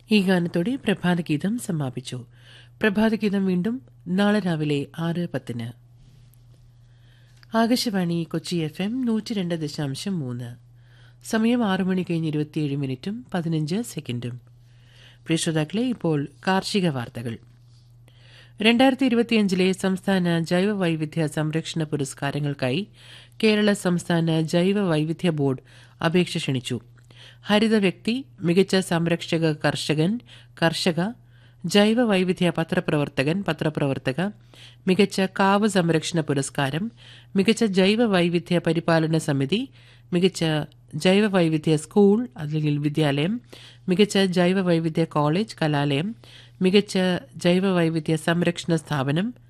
ഈ ഗാനത്തോടെ പ്രഭാതഗീതം സമാപിച്ചു പ്രഭാതഗീതം വീണ്ടും നാളെ രാവിലെ ആറ് പത്തിന് ആകാശവാണി കൊച്ചി എഫ് എം നൂറ്റി രണ്ട് ദശാംശം മൂന്ന് സമയം ആറു മണി കഴിഞ്ഞ് ഇരുപത്തിയേഴ് മിനിറ്റും പതിനഞ്ച് സെക്കൻഡും പ്രിയ ശ്രോതാക്കളെ ഇപ്പോൾ കാർഷിക വാർത്തകൾ രണ്ടായിരത്തി ഇരുപത്തിയഞ്ചിലെ സംസ്ഥാന ജൈവ വൈവിധ്യ സംരക്ഷണ പുരസ്കാരങ്ങൾക്കായി കേരള സംസ്ഥാന ജൈവ വൈവിധ്യ ബോർഡ് അപേക്ഷ ക്ഷണിച്ചു ഹരിത വ്യക്തി മികച്ച സംരക്ഷക കർഷകൻ കർഷക ജൈവ വൈവിധ്യ പത്രപ്രവർത്തകൻ പത്രപ്രവർത്തക മികച്ച കാവ് സംരക്ഷണ പുരസ്കാരം മികച്ച ജൈവ വൈവിധ്യ പരിപാലന സമിതി മികച്ച ജൈവ വൈവിധ്യ സ്കൂൾ അല്ലെങ്കിൽ വിദ്യാലയം മികച്ച ജൈവ വൈവിധ്യ കോളേജ് കലാലയം മികച്ച ജൈവ വൈവിധ്യ സംരക്ഷണ സ്ഥാപനം